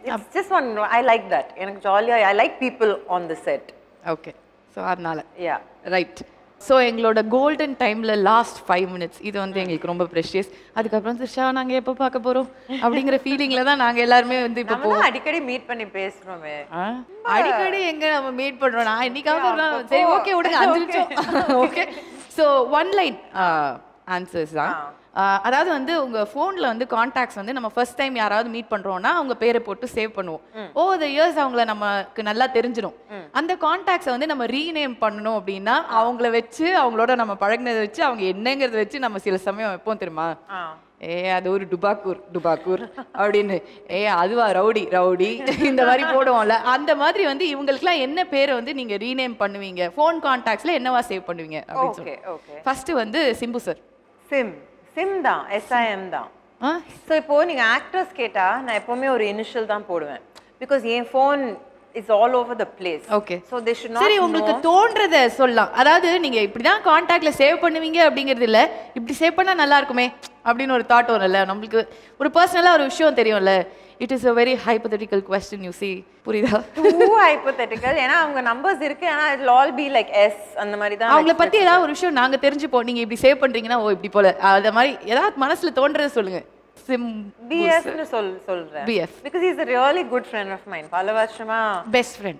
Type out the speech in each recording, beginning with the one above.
It's just one I like that எனக்கு ஜாலியா I like people on the set okay so அதனால yeah right so எங்களோட golden டைம்ல last five minutes இது வந்து எங்களுக்கு ரொம்ப ப்ரெஷியஸ் அதுக்கப்புறம் திரிஷா நாங்க எப்போ பார்க்க போறோம் அப்படிங்கிற ஃபீலிங்ல தான் நாங்க எல்லாருமே வந்து இப்போ நம்ம தான் அடிக்கடி மீட் பண்ணி பேசுறோமே ஆ? அடிக்கடி எங்க நம்ம மீட் பண்றோம் நான் என்னைக்காவது ஒரு நாள் சரி ஓகே விடுங்க அஞ்சு நிமிஷம் okay so one line answers தான் ஆ, அதாவது வந்து உங்க ஃபோன்ல வந்து காண்டாக்ட்ஸ் வந்து நம்ம ஃபர்ஸ்ட் டைம் யாராவது மீட் பண்றோம்னா அவங்க பேரை போட்டு சேவ் பண்ணுவோம் ஓ த இயர்ஸ் அவங்கள நமக்கு நல்லா தெரிஞ்சிடும் அந்த காண்டாக்ட்ஸை வந்து நம்ம ரீநேம் பண்ணணும் அப்படின்னா அவங்கள வச்சு அவங்களோட நம்ம பழகினதை வச்சு அவங்க என்னங்கிறத வச்சு நம்ம சில சமயம் வைப்போம் தெரியுமா ஆ ஏ அது ஒரு டுபாக்கூர் டுபாக்கூர் அப்படின்னு ஏ அதுவா ரவுடி ரவுடி இந்த மாதிரி போடுவோம்ல அந்த மாதிரி வந்து இவங்களுக்குலாம் என்ன பேரை வந்து நீங்க ரீநேம் பண்ணுவீங்க ஃபோன் கான்டாக்ட்ஸ்ல என்னவா சேவ் பண்ணுவீங்க அப்படின்னு ஓகே சொல்லி ஓகே ஃபர்ஸ்ட் வந்து சிம்பு சார் சிம் சிம் தான் எஸ்ஐஎம் தான் ஸோ இப்போ நீங்க ஆக்டர்ஸ் கேட்டா நான் எப்பவுமே ஒரு இனிஷியல் தான் போடுவேன் பிகாஸ் என் phone is all over the place okay so they should சரி நாட் உங்களுக்கு தோன்றத சொல்லலாம் அதாவது நீங்க இப்படிதான் கான்டாக்ட்ல சேவ் பண்ணுவீங்க அப்படிங்கிறது இல்ல இப்படி சேவ் பண்ணா நல்லா இருக்குமே அப்படின்னு ஒரு தாட் வரும்ல நம்மளுக்கு ஒரு பர்சனலா ஒரு விஷயம் தெரியும்ல it is a very hypothetical question you see புரியுதா டூ ஹைப்போதெட்டிக்கல் ஏன்னா அவங்க நம்பர்ஸ் இருக்கு ஆனா it all be like yes அந்த மாதிரி தான் அவங்கள பத்தி ஏதாவது ஒரு விஷயம் நாங்க தெரிஞ்சுப்போம் நீங்க இப்படி சேவ் பண்றீங்கன்னா ஓ இப்படி போல அத மாதிரி ஏதாவது மனசுல தோன்றதை சொல்லுங்க சிம் பிஎஸ்னு சொல் சொல்றேன் BF. Because is a really good friend of mine பல வருஷமா best friend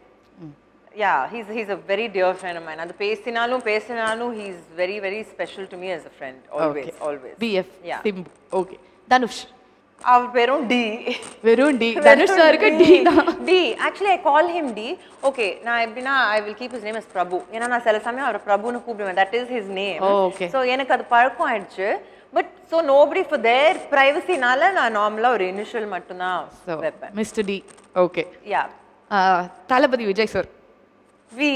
yeah he's he's a very dear friend of mine அது பேசினாலும் பேசினாலும் he is very very special to me as a friend always always BF Yeah. Simbu okay Dhanush அவர் பேரும் D வெறும் D Dhanush சாருக்கு D தான் D actually I call him D okay நான் எப்படின்னா I will keep his name as பிரபு ஏன்னா நான் சில சமயம் அவரை பிரபுன்னு கூப்பிடுவேன் that is his name Oh, okay. So எனக்கு அது பழக்கம் ஆயிடுச்சு but so nobody for their ப்ரைவசினால நான் நார்மலா ஒரு இனிஷியல் மட்டும்தான் ஸோ வைப்பேன் mister D okay yeah Thalapathy Vijay sir V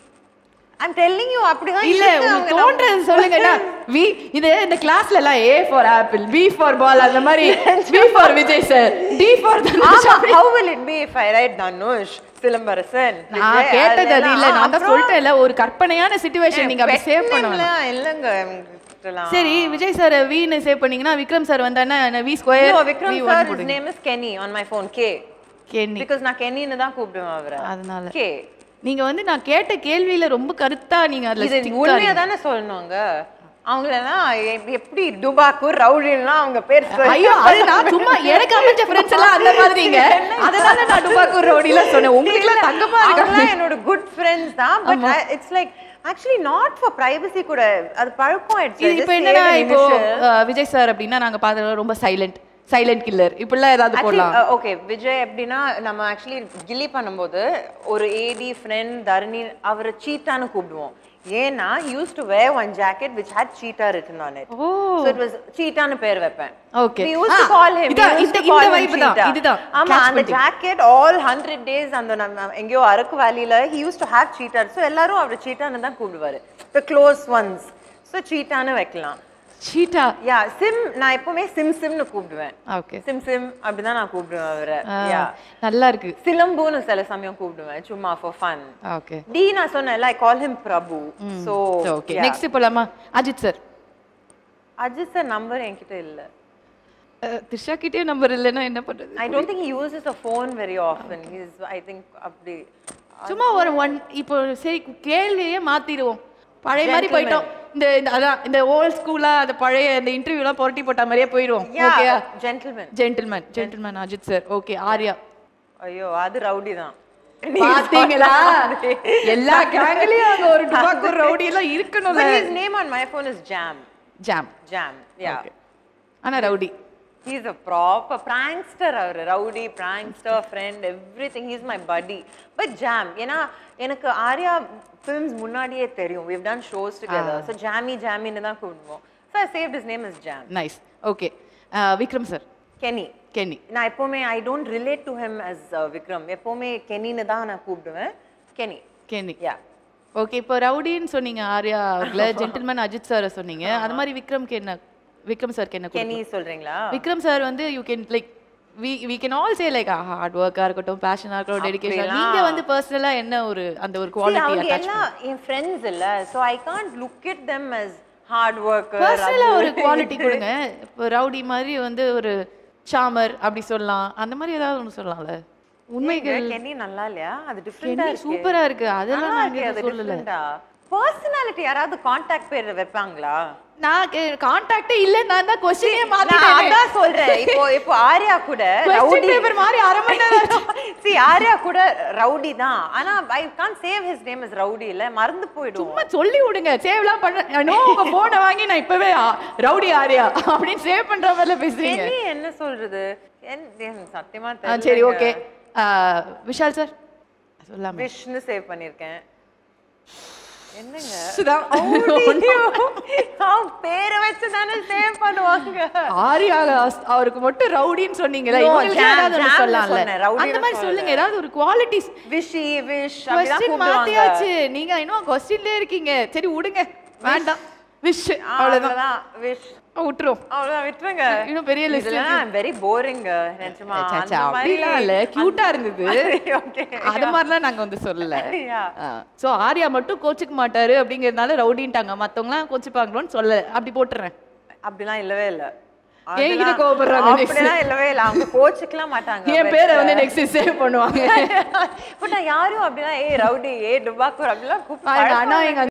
I'm telling you அப்படிதான் இல்ல இருக்கு. உங்களுக்கு அவங்க தோன்றது சொல்லுங்கடா வி இது இந்த கிளாஸ்ல எல்லாம் A for apple B for ball அந்த மாதிரி B for Vijay sir D for Dhanush ஆமா how will it be if I write Dhanush Silambarasan நான் விஜய், கேட்டது அது அதெல்லாம் இல்ல நான் தான் அப்புறம் சொல்லிட்டேன்ல ஒரு கற்பனையான சிச்சுவேஷன் நீங்க அப்படி pet சேவ் name பண்ண லாம் இல்லைங்க இவங்ககிட்டலாம். சரி விஜய் சார் வீன்னு சேவ் பண்ணீங்கன்னா விக்ரம் சார் வந்தானே V No, square Vikram sir, his name is Kenny on my phone, K. கேணி Because நான் கென்னின்னு தான் கூப்பிடுவேன் அவரை. அதனால K. நீங்க வந்து நான் கேட்ட கேள்வியில ரொம்ப கருத்தா நீங்க அதுல இது stick உண்மையா ஆறீங்க. தானே சொல்லணுங்க அவங்களெல்லாம் எப்- எப்படி டுபாக்கு ரவுடின்லாம் அவங்க பேர் சொல்லி- ஐயோ அது நான் சும்மா எனக்கு அமைஞ்ச ஃப்ரெண்ட்ஸ் எல்லாம் அந்த மாதிரிங்க அதனால நான் டுபாக்கூர் ரோடிலாம் சொன்னேன் உங்களுக்கு எல்லாம் தங்கமா இருக்காங்க அவங்களாம் என்னோட குட் ஃப்ரெண்ட்ஸ் தான் but it's like actually not for privacy கூட அது பழக்கம் ஆயிடுச்சு இது இப்போ என்னன்னா இப்போ அஹ், விஜய் சார் அப்படின்னா நாங்க பார்த்தது ரொம்ப சைலண்ட் சைலண்ட் கில்லர் இப்படிலாம் ஏதாவது போடலாம் ஓகே விஜய் எப்படின்னா நம்ம ஆக்சுவலி கில்லி பண்ணும்போது ஒரு ஏடி ஃப்ரெண்ட் தரணி அவரை சீட்டான்னு கூப்பிடுவோம் ஏன்னா used to wear one jacket which had cheetah written on it oh So it was சீட்டான்னு பேர் வைப்பேன் Okay. We used to ah, call him. we இதான், used இந்த- to call இந்த him vibe தான், cheetah. இதுதான். ஆமா Catch அந்த பண்ணிட்டீங்க. ஜாக்கெட் ஆல் ஹண்ட்ரட் டேஸ் அந்த நம்ம எங்கேயோ அரக்கு வேலியில he used to have cheetah so எல்லாரும் அவர் சீட்டான்னு தான் கூப்பிடுவாரு the close ones so சீட்டான்னு வைக்கலாம் சீட்டா யா சிம் நான் எப்பவுமே சிம் சிம்னு கூப்பிடுவேன் ஓகே சிம் சிம் அப்படிதான் நான் கூப்பிடுவேன் அவரை யா நல்லா இருக்கு சிலம்புன்னு சில சமயம் கூப்பிடுவேன் சும்மா ஃபார் ஃபன் ஓகே டி நான் சொன்னேன்ல I call him Prabhu so okay next போலாமா Ajith sir Ajith sir number என்கிட்ட இல்ல த்ரிஷா கிட்டே நம்பர் இல்லைன்னா என்ன பண்றது I don't think he uses a phone very often. He's, I think, அப்படி சும்மா ஒரு ஒன் இப்போ சரி கேள்வியே மாத்திடுவோம் பழைய மாதிரி போயிட்டோம் இந்த இந்த- அதான் இந்த ஓல்ட் ஸ்கூலா அந்த பழைய இந்த இன்டர்வியூலாம் புரட்டி போட்ட மாதிரியே போயிடுவோம் okay Yeah, gentleman. Gentleman gentleman Ajith sir okay Arya ஐயோ அது ரவுடி தான் பாத்தீங்களா எல்லா கேங்லயும் அங்க ஒரு டுபாக்கூர் ரவுடி எல்லாம் இருக்கணும்ல But his name on my phone is Jam. Jam Jam. Yeah. ஆனா rowdy He's a proper prankster அவர் rowdy prankster friend everything he's my buddy but Jam ஏன்னா எனக்கு ஆர்யா films முன்னாடியே தெரியும் we've done shows together so Jammy Jammy தான் கூப்பிடுவோம் so I saved his name as Jam nice okay Vikram sir Kenny Kenny நான் எப்பவுமே I don't relate to him as Vikram எப்பவுமே கெனின்னு தான் நான் கூப்பிடுவேன் கெனி கென்னி யா ஓகே இப்போ ரவுடின்னு சொன்னீங்க ஆர்யா அவங்கள ஜென்டில்மேன் அஜித் சார் சொன்னீங்க அது மாதிரி விக்ரம்க்கு என்ன விக்ரம் சார்க்கு என்ன கெனி சொல்றீங்களா விக்ரம் சார் வந்து you can like we we can all say like hard ஒர்க்கா இருக்கட்டும் பேஷனா இருக்கட்டும் டெடிகேஷன் அப்படிலாம். நீங்க வந்து பர்சனலா என்ன ஒரு அந்த ஒரு See, குவாலிட்டி அவங்க அட்டாச் எல்லாம் என் ஃப்ரெண்ட்ஸ் இல்ல so I can't look at them as hard worker பர்சனலா ஒரு குவாலிட்டி கொடுங்க இப்போ ரவுடி மாதிரி வந்து ஒரு சாமர் அப்படி சொல்லலாம் அந்த மாதிரி ஏதாவது ஒன்று சொல்லலாம்ல உண்மைகள் கென்னி நல்லா இல்லையா அது டிஃப்ரெண்டா இருக்கு சூப்பரா இருக்கு அதெல்லாம் நல்லா நான் இருக்கே, எதுவும் அது சொல்லல டிஃப்ரெண்டா பர்சனாலிட்டி யாராவது காண்டாக்ட் பேர் வைப்பாங்களா நான் கான்டாக்டே இல்ல நான் தான் கொஸ்டினே நான் மாத்திட்டேன் அதான் சொல்றேன் இப்போ இப்போ ஆர்யா கூட கொஸ்டின் ரவுடி பேப்பர் மாதிரி அரை மணி நேரம் சி ஆர்யா கூட ரவுடி தான் ஆனா I can save his name is rowdy இல்ல மறந்து போயிடும் சும்மா சொல்லி விடுங்க சேவ்லாம் பண்ண நோ உங்க போனை வாங்கி நான் இப்பவே ஆ- ரவுடி ஆரியா அப்படின்னு சேவ் பண்ற மாதிரில பேசுறீங்க கென்னி என்ன சொல்றது என்- என் சத்தியமா ஆ, தெரியல சரி ஓகே விஷால் சார் சொல்லாம விஷ்ணு சேவ் பண்ணிருக்கேன் என்னங்க சுதான். ஐயோ, அவன் பேரை வச்சு தானே சேவ் பண்ணுவாங்க ஆரியா அவருக்கு மட்டும் ரவுடின்னு சொன்னீங்களா No, இவங்களுக்கு Jam, ஏதாவது ஒண்ணு Jamனு சொல்லலாம்ல சொன்னேன், rowdy அந்த னு மாதிரி சொல்லல. சொல்லுங்க ஏதாவது ஒரு குவாலிட்டிஸ் விஷி விஷ் அப்படிதான் கொஸ்டின் கூப்பிடுவாங்க மாத்தியாச்சு நீங்க இன்னும் கொஸ்டின்லயே இருக்கீங்க சரி விடுங்க வேண்டாம் விஷ் அவ்வளவுதான் அவ்வளவுதான் விஷ் விட்டுரும் அவ்வளவுதான் விட்டுருங்க இன்னும் பெரிய list இதெல்லாம் வெரி போரிங் நிஜமா சே, சே, அந்த அப்படிலாம் இல்ல மாதிரி கியூட்டா இருந்தது ஓகே அது மாதிரிலாம் நாங்க வந்து சொல்லல Yeah. சோ ஆர்யா மட்டும் கோச்சுக்க மாட்டாரு அப்படிங்கறதுனால ரவுடின்ட்டாங்க மத்தவங்கலாம் கோச்சுப்பாங்களோன்னு சொல்ல அப்படி போட்டுறேன் அப்படிலாம் இல்லவே இல்ல என்கிட்ட அதெல்லாம் கோவப்படுறாங்க next. அப்படிலாம் இல்லவே இல்ல அவங்க கோச்சுக்கலாம் மாட்டாங்க என் பேரை வந்து நெக்ஸ்ட் சேவ் பண்ணுவாங்க பட் நான் யாரும் அப்படிலாம் ஏய் ரவுடி ஏய் டுபாக்கூர் அப்படிலாம் ஆனா கூப்பிட்டு எங்க